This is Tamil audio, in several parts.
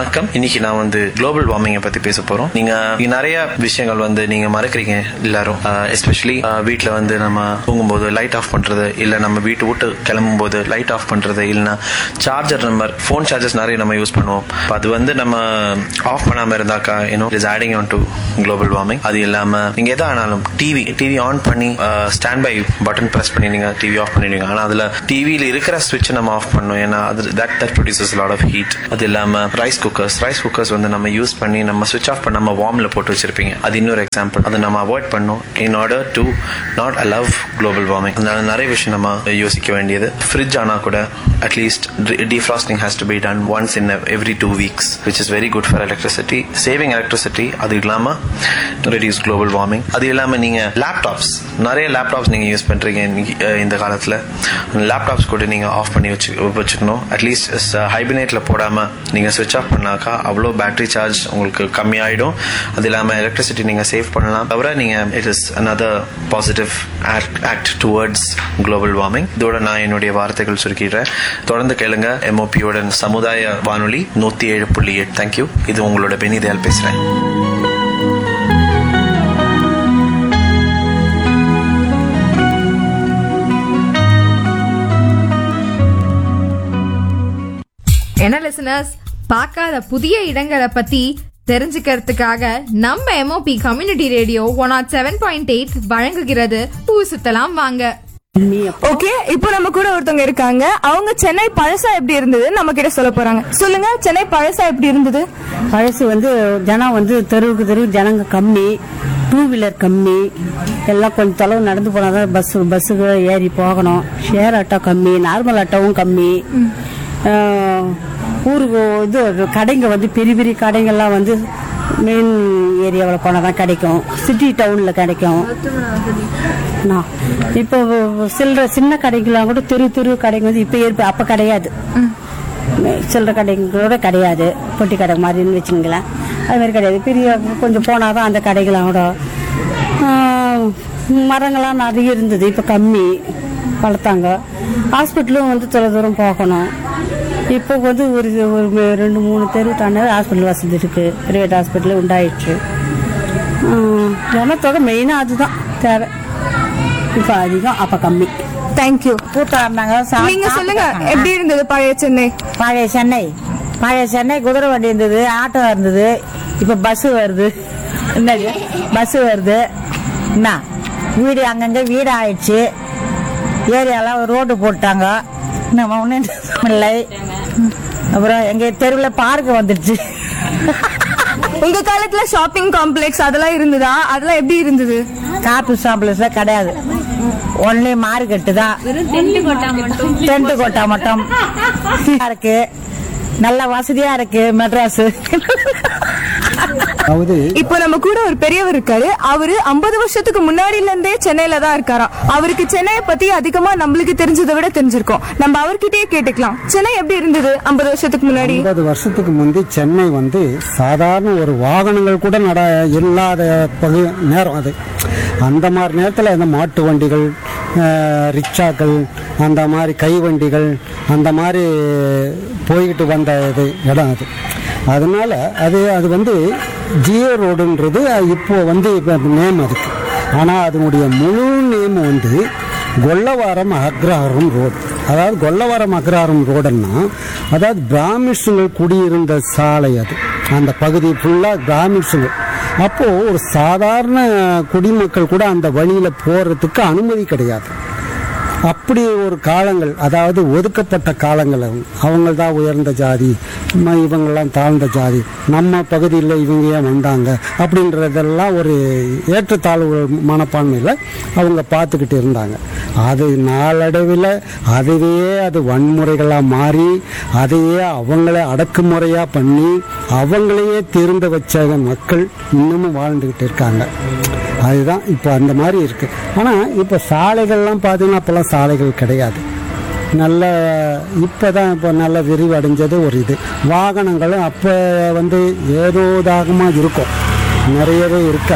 வணக்கம் இன்னைக்கு நான் வந்து குளோபல் வார்மிங்கை பத்தி பேச போறோம் நீங்க இங்க நிறைய விஷயங்கள் வந்து நீங்க மறக்கிறீங்க எல்லாரும் எஸ்பெஷலி வீட்ல வந்து நம்ம தூங்கும்போது லைட் ஆஃப் பண்றது இல்ல நம்ம வீட்டு விட்டு கிளம்பும் போது லைட் ஆஃப் பண்றது இல்லைன்னா சார்ஜர் நம்ம ஃபோன் சார்ஜர்ஸ் நிறைய நம்ம யூஸ் பண்ணுவோம் அப்ப அது வந்து நம்ம ஆஃப் பண்ணாம இருந்தாக்கா you know is adding on to global warming அது இல்லாம நீங்க எதா ஆனாலும் டிவி டிவி ஆன் பண்ணி ஸ்டாண்ட் பை பட்டன் பிரஸ் பண்ணி நீங்க டிவி ஆஃப் பண்ணிடுவீங்க ஆனா அதுல டிவியில இருக்கிற ஸ்விட்ச் நம்ம ஆஃப் பண்ணணும் ஏன்னா அது that that produces lot of heat அது இல்லாம ரைஸ் குக்கர்ஸ் ரைஸ் குக்கர்ஸ் வந்து நம்ம யூஸ் பண்ணி நம்ம ஸ்விட்ச் ஆஃப் பண்ணாம வார்ம்ல போட்டு வச்சிருப்பீங்க அது இன்னொரு எக்ஸாம்பிள் அதை நம்ம அவாய்ட் பண்ணணும் in order to not allow global warming அதனால நிறைய விஷயம் நம்ம யோசிக்க வேண்டியது ஃப்ரிட்ஜ் ஆனா கூட at least defrosting has to be done once in every two weeks which is very good for electricity saving electricity அது இல்லாம reduce global warming அது இல்லாம நீங்க லேப்டாப்ஸ் நிறைய லேப்டாப்ஸ் நீங்க யூஸ் பண்றீங்க இன்னைக்கு, அஹ், இந்த காலத்துல லேப்டாப்ஸ் கூட நீங்க ஆஃப் பண்ணி வச்சு வச்சுக்கணும் அட்லீஸ்ட் ஹைபினேட்ல போடாம நீங்க சுவிட்ச் ஆஃப் பண்ணாக்கா அவ்வளோ பேட்டரி சார்ஜ் உங்களுக்கு கம்மியாயிடும் அது இல்லாம எலக்ட்ரிசிட்டி நீங்க சேவ் பண்ணலாம் தவிர நீங்க it is another positive act towards global warming இதோட நான் என்னுடைய வார்த்தைகள் சுருக்கிடுறேன் தொடர்ந்து கேளுங்க எம்ஓபியோட சமுதாய வானொலி நூத்தி ஏழு புள்ளி எட்டு தேங்க்யூ இது உங்களோட பெனிதயால் பேசுறேன் என்ன லிசனர்ஸ் பார்க்காத புதிய இடங்களை பத்தி தெரிஞ்சுக்கிறதுக்காக நம்ம MOP community radio one oh seven point eight வழங்குகிறது ஊர் சுத்தலாம் வாங்க ஓகே இப்போ நம்ம கூட ஒருத்தவங்க இருக்காங்க அவங்க சென்னை பழசா எப்படி இருந்தது நம்ம கிட்ட சொல்ல போறாங்க சொல்லுங்க சென்னை பழசா எப்படி இருந்தது பழசு வந்து ஜனம் வந்து தெருவுக்கு தெரு ஜனங்க கம்மி டூ வீலர் கம்மி எல்லாம் கொஞ்சம் தொலைவு நடந்து போனாதான் பஸ் பஸ்ஸுக்கு ஏறி போகணும் ஷேர் ஆட்டோ கம்மி நார்மல் ஆட்டோவும் கம்மி ஆஹ், ஊருக்கு இது கடைங்க வந்து பெரிய பெரிய கடைங்கள்லாம் வந்து மெயின் ஏரியாவில் போனால் தான் கிடைக்கும் சிட்டி டவுனில் கிடைக்கும் நான் இப்போ சில்லற சின்ன கடைக்கெல்லாம் கூட தெரு தெரு கடைங்க வந்து இப்போ ஏற்ப அப்போ கிடையாது சில்லற கடைங்களோட கிடையாது பொட்டி கடை மாதிரின்னு வச்சுங்களேன் அது மாதிரி கிடையாது பெரிய கொஞ்சம் போனால் தான் அந்த கடைகளாம் கூட ஆஹ், மரங்கள்லாம் நிறைய இருந்தது இப்போ கம்மி வளர்த்தாங்க ஹாஸ்பிட்டலும் வந்து தொலை தூரம் போகணும் இப்போ வந்து ஒரு ஒரு ம- ரெண்டு மூணு தெரு தாண்டி ஹாஸ்பிட்டல் வசதி இருக்கு பிரைவேட் ஹாஸ்பிட்டல் உண்டாயிடுச்சு ஆஹ், ஜனத்தொகை மெயினாக அதுதான் தேவை இப்போ அதிகம் அப்போ கம்மி தேங்க்யூ கூட்டாடினாங்க நீங்க சொல்லுங்க எப்படி இருந்தது பழைய சென்னை பழைய சென்னை பழைய சென்னை குதிரை வண்டி இருந்தது ஆட்டோ இருந்தது இப்ப பஸ் வருது என்னது பஸ் வருது என்ன வீடு அங்கங்க வீடு ஆயிடுச்சு ஏரியாலாம் ரோடு போட்டாங்க நம்ம ஒன்றும் இல்லை அப்புறம் எங்க தெருவில் பார்க் வந்துடுச்சு உங்க காலத்துல ஷாப்பிங் காம்ப்ளெக்ஸ் அதெல்லாம் இருந்ததா அதெல்லாம் எப்படி இருந்தது காப்பி சாம்பிள்ஸ்ல கிடையாது ஒன்லி மார்க்கெட்டு தான் டென்ட் கோட்டா மட்டும் இருக்கு நல்ல வசதியா இருக்கு மெட்ராஸ் அதாவது இப்போ நம்ம கூட ஒரு பெரியவர் இருக்காரு அவரு 50 வருஷத்துக்கு முன்னாடில இருந்தே சென்னையில தான் இருக்காராம் அவருக்கு சென்னையை பத்தி அதிகமா நம்மளுக்கு தெரிஞ்சதை விட தெரிஞ்சிருக்கோம் நம்ம அவர்கிட்டயே கேட்டுக்கலாம் சென்னை எப்படி இருந்தது 50 வருஷத்துக்கு முன்னாடி ஐம்பது வருஷத்துக்கு முந்தி சென்னை வந்து சாதாரண ஒரு வாகனங்கள் கூட நட இல்லாத பகு நேரம் அது அந்த மாதிரி நேரத்தில் இந்த மாட்டு வண்டிகள் அஹ், ரிக்ஷாக்கள் அந்த மாதிரி கை வண்டிகள் அந்த மாதிரி போய்கிட்டு வந்த இது இடம் அது அதனால அது அது வந்து ஜியோ ரோடுன்றது இப்போ வந்து இப்போ நேம் அதுக்கு ஆனால் அதனுடைய முழு நேம் வந்து கொல்லவாரம் அக்ரஹாரம் ரோடு அதாவது கொல்லவாரம் அக்ரஹாரம் ரோடுன்னா அதாவது பிராமின்ஸுங்கள் குடியிருந்த சாலை அது அந்த பகுதி ஃபுல்லாக பிராமின்ஸுங்கள் அப்போது ஒரு சாதாரண குடிமக்கள் கூட அந்த வழியில் போகிறதுக்கு அனுமதி கிடையாது அப்படி ஒரு காலங்கள் அதாவது ஒதுக்கப்பட்ட காலங்கள் அவங்க தான் உயர்ந்த ஜாதி ம- இவங்கெல்லாம் தாழ்ந்த ஜாதி நம்ம பகுதியில் இவங்க ஏன் வந்தாங்க அப்படின்றதெல்லாம் ஒரு ஏற்றத்தாழ்வு மனப்பான்மையில் அவங்க பார்த்துக்கிட்டு இருந்தாங்க அது நாளடைவில் அதுவே அது வன்முறைகளாக மாறி அதையே அவங்கள அடக்குமுறையாக பண்ணி அவங்களையே திருந்த வச்ச மக்கள் இன்னமும் வாழ்ந்துக்கிட்டு இருக்காங்க அதுதான் இப்போ அந்த மாதிரி இருக்கு ஆனால் இப்போ சாலைகள்லாம் பார்த்தீங்கன்னா அப்போல்லாம் சாலைகள் கிடையாது நல்ல இப்போ தான் இப்போ நல்ல விரிவடைஞ்சது ஒரு இது வாகனங்களும் அப்போ வந்து ஏரோதாகமாக இருக்கும் நிறையவே இருக்காது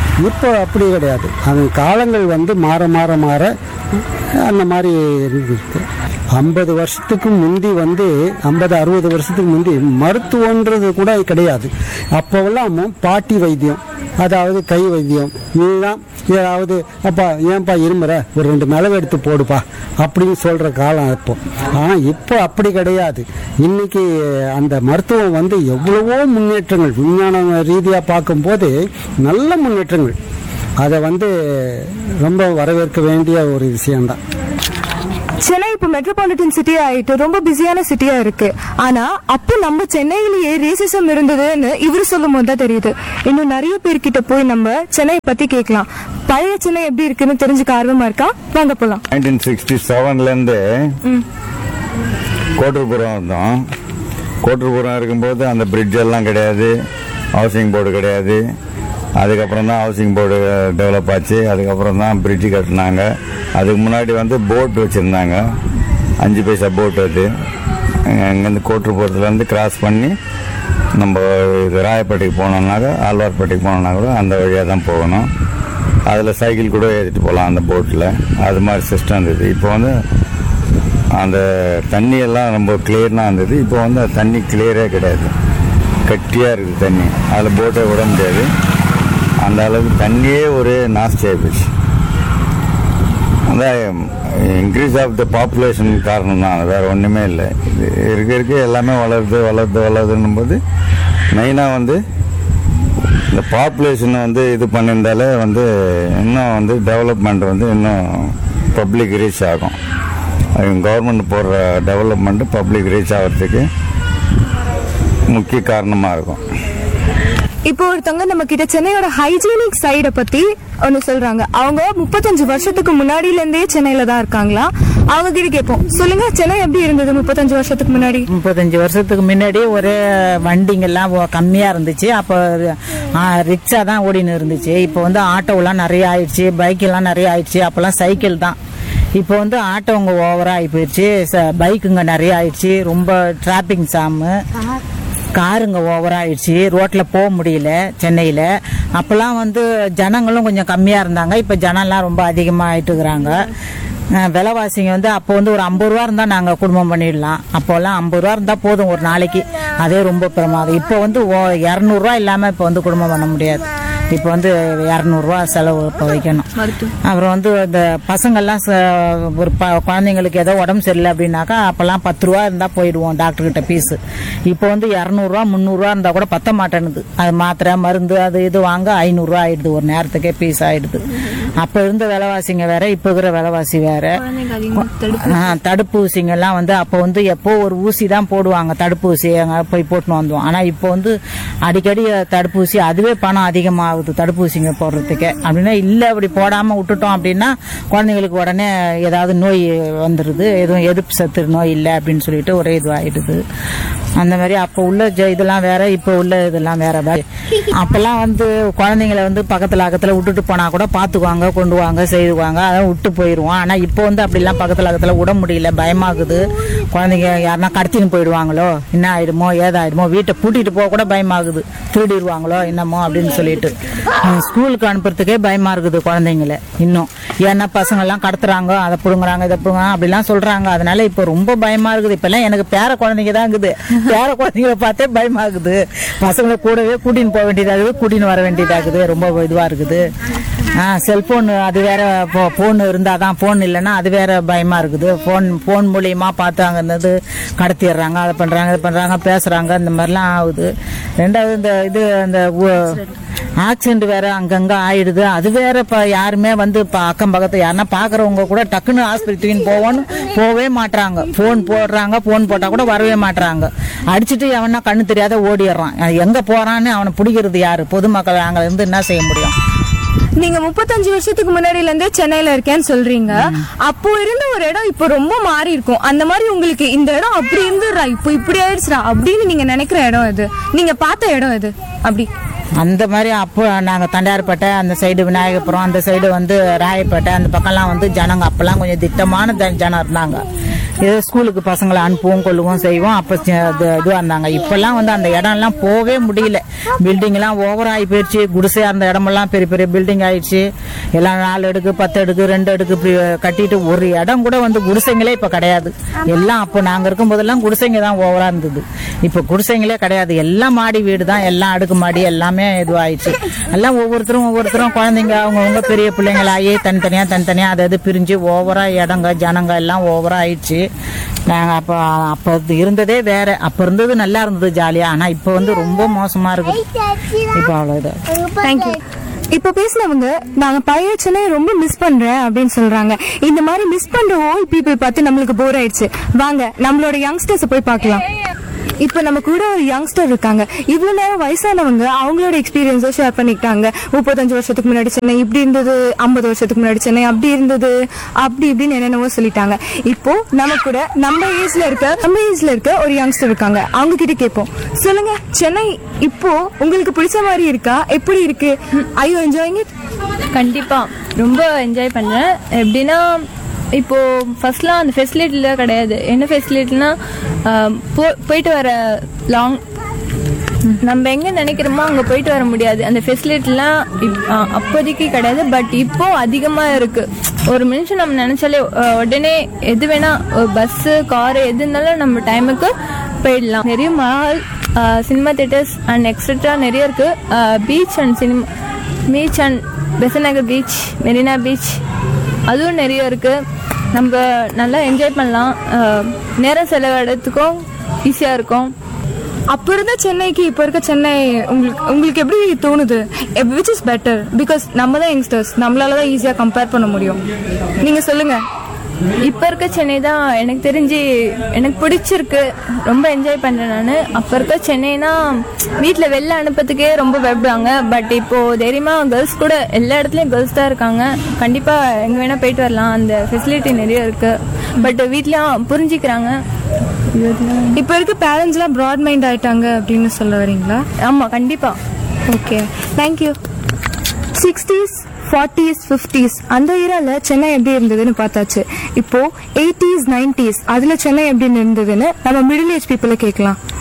இப்போ அப்படி கிடையாது அது காலங்கள் வந்து மாற மாற மாற அந்த மாதிரி இருக்கு ஐம்பது வருஷத்துக்கு முந்தி வந்து ஐம்பது அறுபது வருஷத்துக்கு முந்தி மருத்துவன்றது கூட கிடையாது அப்போவெல்லாம் பாட்டி வைத்தியம் அதாவது கை வைத்தியம் இதுதான் ஏதாவது அப்பா ஏன்பா இருமுற ஒரு ரெண்டு மிளகு எடுத்து போடுப்பா அப்படின்னு சொல்ற காலம் இப்போ ஆனால் இப்போ அப்படி கிடையாது இன்னைக்கு அந்த மருத்துவம் வந்து எவ்வளவோ முன்னேற்றங்கள் விஞ்ஞான ரீதியாக பார்க்கும்போது நல்ல முன்னேற்றங்கள் அதை வந்து ரொம்ப வரவேற்க வேண்டிய ஒரு விஷயம்தான் சென்னை இப்ப மெட்ரோபாலிட்டன் சிட்டி ஆயிட்டு ரொம்ப பிஸியான சிட்டியா இருக்கு ஆனா அப்போ நம்ம சென்னையிலேயே ரேசிசம் இருந்ததுன்னு இவரு சொல்லும் போது தான் தெரியுது இன்னும் நிறைய பேர்கிட்ட போய் நம்ம சென்னையை பத்தி கேட்கலாம் பழைய சென்னை எப்படி இருக்குன்னு தெரிஞ்சுக்க ஆர்வமா இருக்கா வாங்க போலாம் நைன்டீன் சிக்ஸ்டி செவன்லேருந்து கோட்டூர்புரம் இருந்தோம் கோட்டூர்புரம் இருக்கும்போது அந்த பிரிட்ஜ் எல்லாம் கிடையாது ஹவுசிங் போர்டு கிடையாது அதுக்கப்புறம் தான் ஹவுசிங் போர்டு டெவலப் ஆச்சு அதுக்கப்புறம் தான் பிரிட்ஜ் கட்டினாங்க அதுக்கு முன்னாடி வந்து போட் வச்சுருந்தாங்க அஞ்சு பைசா போட் அது அங்கேருந்து கோட்டூர்புரத்துலேருந்து கிராஸ் பண்ணி நம்ம இது ராயப்பேட்டைக்கு போனோம்னாக்க ஆழ்வார்பேட்டைக்கு போனோம்னா கூட அந்த வழியாக தான் போகணும் அதில் சைக்கிள் கூட ஏறிட்டு போகலாம் அந்த போட்டில் அது மாதிரி சிஸ்டம் இருந்தது இப்போ வந்து அந்த தண்ணி எல்லாம் ரொம்ப கிளியர்னா இருந்தது இப்போ வந்து அந்த தண்ணி கிளியரே கிடையாது கட்டியாக இருக்குது தண்ணி அதில் போட்டை விட முடியாது அந்த அளவுக்கு தண்ணியே ஒரு நாஸ்தி ஆகிப்போச்சு அந்த இன்க்ரீஸ் ஆஃப் த பாப்புலேஷன் காரணம் தான் வேறு ஒன்றுமே இல்லை இது இருக்க இருக்க எல்லாமே வளருது வளருது வளருதுன்னும் போது மெயினாக வந்து இந்த பாப்புலேஷனை வந்து இது பண்ணியிருந்தாலே வந்து இன்னும் வந்து டெவலப்மெண்ட் வந்து இன்னும் பப்ளிக் ரீச் ஆகும் கவர்மெண்ட் போடுற டெவலப்மெண்ட் பப்ளிக் ரீச் ஆகிறதுக்கு முக்கிய காரணமாக இருக்கும் இப்போ ஒருத்தவங்க நம்ம கிட்ட சென்னையோட ஹைஜீனிக் சைட பத்தி ஒன்னு சொல்றாங்க அவங்க முப்பத்தஞ்சு வருஷத்துக்கு முன்னாடில இருந்தே சென்னையில தான் இருக்காங்களா அவங்க கிட்ட கேட்போம் சொல்லுங்க சென்னை எப்படி இருந்தது முப்பத்தஞ்சு வருஷத்துக்கு முன்னாடி முப்பத்தஞ்சு வருஷத்துக்கு முன்னாடி ஒரே வண்டிங்கெல்லாம் ஒ- கம்மியா இருந்துச்சு அப்போ ரிக்ஷா தான் ஓடின்னு இருந்துச்சு இப்போ வந்து ஆட்டோலாம் நிறைய ஆயிடுச்சு பைக் எல்லாம் நிறைய ஆயிடுச்சு அப்போல்லாம் சைக்கிள் தான் இப்போ வந்து ஆட்டோங்க ஓவரா ஆகி போயிடுச்சு ச- பைக்குங்க நிறைய ஆயிடுச்சு ரொம்ப டிராபிக் ஜாமு காருங்க ஓவர் ஆயிடுச்சு ரோட்ல போக முடியல சென்னையில அப்பெல்லாம் வந்து ஜனங்களும் கொஞ்சம் கம்மியா இருந்தாங்க இப்ப ஜனம்லாம் ரொம்ப அதிகமா ஆயிட்டு இருக்கிறாங்க அஹ் விலைவாசிங்க வந்து அப்போ வந்து ஒரு ஐம்பது ரூபா இருந்தா நாங்க குடும்பம் பண்ணிடலாம் அப்போல்லாம் ஐம்பது ரூபா இருந்தா போதும் ஒரு நாளைக்கு அதே ரொம்ப பிரமாதம் இப்போ வந்து ஓ- இரநூறுவா இல்லாம இப்போ வந்து குடும்பம் பண்ண முடியாது இப்போ வந்து இரநூறுவா செலவு இப்போ வைக்கணும் அப்புறம் வந்து இந்த பசங்கள்லாம் ச- ஒரு ப- குழந்தைங்களுக்கு ஏதோ உடம்பு சரியில்லை அப்படின்னாக்கா அப்போல்லாம் பத்து ரூபா இருந்தால் போயிடுவோம் டாக்டர் கிட்ட ஃபீஸு இப்போ வந்து இரநூறுவா முந்நூறுரூவா இருந்தால் கூட பத்த மாட்டேனுது அது மாத்திரை மருந்து அது இது வாங்க ஐநூறுரூவா ஆயிடுது ஒரு நேரத்துக்கே ஃபீஸ் ஆயிடுது அப்போ இருந்த விலைவாசிங்க வேற இப்போ இருக்கிற விலைவாசி வேற ஆ, தடுப்பூசிங்க எல்லாம் வந்து அப்போ வந்து எப்போ ஒரு ஊசி தான் போடுவாங்க தடுப்பூசி அங்க போய் போட்டுன்னு வந்தோம் ஆனா இப்போ வந்து அடிக்கடி தடுப்பூசி அதுவே பணம் அதிகமாகுது தடுப்பூசிங்க போடுறதுக்கே அப்படின்னா இல்ல அப்படி போடாம விட்டுட்டோம் அப்படின்னா குழந்தைங்களுக்கு உடனே ஏதாவது நோய் வந்துடுது எதுவும் எதிர்ப்பு சத்து நோய் இல்லை அப்படின்னு சொல்லிட்டு ஒரே இதுவாயிடுது அந்த மாதிரி அப்போ உள்ள ஜ- இதெல்லாம் வேற இப்போ உள்ள இதெல்லாம் வேற வேற அப்பெல்லாம் வந்து குழந்தைங்களை வந்து பக்கத்துல அக்கத்துல விட்டுட்டு போனா கூட பாத்துக்குவாங்க கொண்டு வாங்க செய்வாங்க அதான் விட்டு போயிடுவோம் ஆனா இப்போ வந்து அப்படிலாம் பக்கத்துல அக்கத்துல விட முடியல பயமாகுது குழந்தைங்க யாருன்னா கடத்தின்னு போயிடுவாங்களோ என்ன ஆயிடுமோ ஏதாயிடுமோ வீட்டை பூட்டிட்டு போக கூட பயமாகுது திருடிடுவாங்களோ என்னமோ அப்படின்னு சொல்லிட்டு உம், ஸ்கூலுக்கு அனுப்புறதுக்கே பயமா இருக்குது குழந்தைங்கள இன்னும் ஏன்னா பசங்க எல்லாம் கடத்துறாங்க அதை புடுங்குறாங்க இதை புடுங்குறாங்க அப்படிலாம் சொல்றாங்க அதனால இப்போ ரொம்ப பயமா இருக்குது இப்பெல்லாம் எனக்கு பேர குழந்தைங்க தான் இருக்குது பேர குழந்தைங்கள பார்த்தே பயமா இருக்குது பசங்களை கூடவே கூட்டின்னு போக வேண்டியதாகுது கூட்டின்னு வர வேண்டியதாகுது ரொம்ப இதுவா இருக்குது ஆ செல்போன் அது வேற போன் இருந்தாதான் போன் இல்லைன்னா அது வேற பயமா இருக்குது போன் போன் மூலியமா பார்த்து அங்க இருந்தது கடத்திடுறாங்க அதை பண்றாங்க இது பண்றாங்க பேசுறாங்க இந்த மாதிரிலாம் ஆகுது ரெண்டாவது இந்த இது அந்த ஆக்சிடென்ட் வேற அங்கங்க ஆயிடுது அது வேற இப்ப யாருமே வந்து இப்ப அக்கம் பக்கத்து யாருன்னா பாக்குறவங்க கூட டக்குன்னு ஆஸ்பத்திரின்னு போவோன்னு போவே மாட்றாங்க போன் போடுறாங்க போன் போட்டா கூட வரவே மாட்றாங்க அடிச்சிட்டு எவனா கண்ணு தெரியாத ஓடிடுறான் அது எங்க போறான்னு அவனை பிடிக்கிறது யாரு பொதுமக்கள் அங்க இருந்து என்ன செய்ய முடியும் நீங்க முப்பத்தஞ்சு வருஷத்துக்கு முன்னாடில இருந்தே சென்னையில இருக்கேன்னு சொல்றீங்க அப்போ இருந்த ஒரு இடம் இப்போ ரொம்ப மாறி இருக்கும் அந்த மாதிரி உங்களுக்கு இந்த இடம் அப்படி இருந்துடுறா இப்போ இப்படி ஆயிடுச்சுடா அப்படின்னு நீங்க நினைக்கிற இடம் இது நீங்க பார்த்த இடம் இது அப்படி அந்த மாதிரி அப்போ நாங்கள் தண்டார்பேட்டை அந்த சைடு விநாயகபுரம் அந்த சைடு வந்து ராயப்பேட்டை அந்த பக்கம்லாம் வந்து ஜனங்க அப்போல்லாம் கொஞ்சம் திட்டமான த- ஜனம் இருந்தாங்க ஏதோ ஸ்கூலுக்கு பசங்களை அனுப்புவோம் கொள்ளுவோம் செய்வோம் அப்போ இதுவாக இருந்தாங்க இப்பெல்லாம் வந்து அந்த இடம்லாம் போகவே முடியல பில்டிங் எல்லாம் ஓவர் ஆகி போயிடுச்சு குடிசையா இருந்த இடமெல்லாம் பெரிய பெரிய பில்டிங் ஆயிடுச்சு எல்லாம் நாலு அடுக்கு பத்து அடுக்கு ரெண்டு அடுக்கு இப்படி கட்டிட்டு ஒரு இடம் கூட வந்து குடிசைங்களே இப்ப கிடையாது எல்லாம் அப்போ நாங்க இருக்கும் போதெல்லாம் குடிசைங்க தான் ஓவரா இருந்தது இப்ப குடிசைங்களே கிடையாது எல்லாம் மாடி வீடு தான் எல்லாம் அடுக்கு மாடி எல்லாமே இதுவாயிடுச்சு எல்லாம் ஒவ்வொருத்தரும் ஒவ்வொருத்தரும் குழந்தைங்க அவங்கவுங்க பெரிய பிள்ளைங்களாகி தனித்தனியா தனித்தனியா அது அது பிரிஞ்சு ஓவரா இடங்க ஜனங்க எல்லாம் ஓவரா ஆயிடுச்சு நாங்க அப்ப அப்ப இது இருந்ததே வேற அப்ப இருந்தது நல்லா இருந்தது ஜாலியா ஆனா இப்ப வந்து ரொம்ப மோசமா இருக்கு இப்ப அவ்வளவு தேங்க்யூ இப்ப பேசினவங்க நாங்க பழைய சென்னை ரொம்ப மிஸ் பண்றேன் அப்படின்னு சொல்றாங்க இந்த மாதிரி மிஸ் பண்ற ஓல்ட் பீப்புள் பார்த்து நம்மளுக்கு போர் ஆயிடுச்சு வாங்க நம்மளோட யங்ஸ்டர்ஸ் போய் பார்க்கலாம் இப்ப நம்ம கூட ஒரு யங்ஸ்டர் இருக்காங்க இவ்வளவு நேரம் வயசானவங்க அவங்களோட எக்ஸ்பீரியன்ஸை ஷேர் பண்ணிக்கிட்டாங்க முப்பத்தஞ்சு வருஷத்துக்கு முன்னாடி சென்னை இப்படி இருந்தது ஐம்பது வருஷத்துக்கு முன்னாடி சென்னை அப்படி இருந்தது அப்படி இப்படின்னு என்னென்னவோ சொல்லிட்டாங்க இப்போ நம்ம கூட நம்ம ஏஜ்ல இருக்க நம்ம ஏஜ்ல இருக்க ஒரு யங்ஸ்டர் இருக்காங்க அவங்க கிட்ட கேட்போம் சொல்லுங்க சென்னை இப்போ உங்களுக்கு பிடிச்ச மாதிரி இருக்கா எப்படி இருக்கு ஐ யூ என்ஜாயிங் இட் கண்டிப்பா ரொம்ப என்ஜாய் பண்றேன் எப்படின்னா இப்போ ஃபர்ஸ்ட்லாம் அந்த ஃபெசிலிட்டிலாம் கிடையாது என்ன ஃபெசிலிட்டினா போயிட்டு வர லாங் நம்ம எங்க நினைக்கிறோமோ அங்க போயிட்டு வர முடியாது அந்த ஃபெசிலிட்டிலாம் அப்போதைக்கு கிடையாது பட் இப்போ அதிகமா இருக்கு ஒரு நிமிஷம் நம்ம நினைச்சாலே அஹ், உடனே எது வேணா பஸ் கார் எது இருந்தாலும் நம்ம டைமுக்கு போயிடலாம் நிறைய mall cinema theatres and etcetera நிறைய இருக்கு beach and cinema beach and Besant Nagar beach Marina beach அதுவும் நிறைய இருக்கு நம்ம நல்லா என்ஜாய் பண்ணலாம் அஹ், நேரம் செலவிடத்துக்கும் ஈஸியா இருக்கும் அப்ப இருந்த சென்னைக்கு இப்ப இருக்க சென்னை உங்களுக்கு உங்களுக்கு எப்படி தோணுது விச் இஸ் பெட்டர் பிகாஸ் நம்ம தான் யங்ஸ்டர்ஸ் நம்மளால தான் ஈஸியா கம்பேர் பண்ண முடியும் நீங்க சொல்லுங்க இப்ப இருக்க சென்னை தான் எனக்கு தெரிஞ்சு எனக்கு பிடிச்சிருக்கு ரொம்ப என்ஜாய் பண்றேன் நான் அப்ப இருக்க சென்னைனா வீட்ல வெளில அனுப்பத்துக்கே ரொம்ப பயப்படுவாங்க பட் இப்போ தைரியமா கேர்ள்ஸ் கூட எல்லா இடத்துலயும் கேர்ள்ஸ் தான் இருக்காங்க கண்டிப்பா எங்க வேணா போயிட்டு வரலாம் அந்த ஃபெசிலிட்டி நிறைய இருக்கு பட் வீட்லயும் புரிஞ்சுக்கிறாங்க இப்ப இருக்க பேரண்ட்ஸ் எல்லாம் ப்ராட் மைண்ட் ஆயிட்டாங்க அப்படின்னு சொல்ல வரீங்களா ஆமா கண்டிப்பா okay thank you sixties forties fifties அந்த ஏரால சென்னை எப்படி இருந்ததுன்னு பார்த்தாச்சு இப்போ எயிட்டிஸ் நைன்டிஸ் அதுல சென்னை எப்படி இருந்ததுன்னு நம்ம மிடில் ஏஜ் பீப்புளை கேட்கலாம்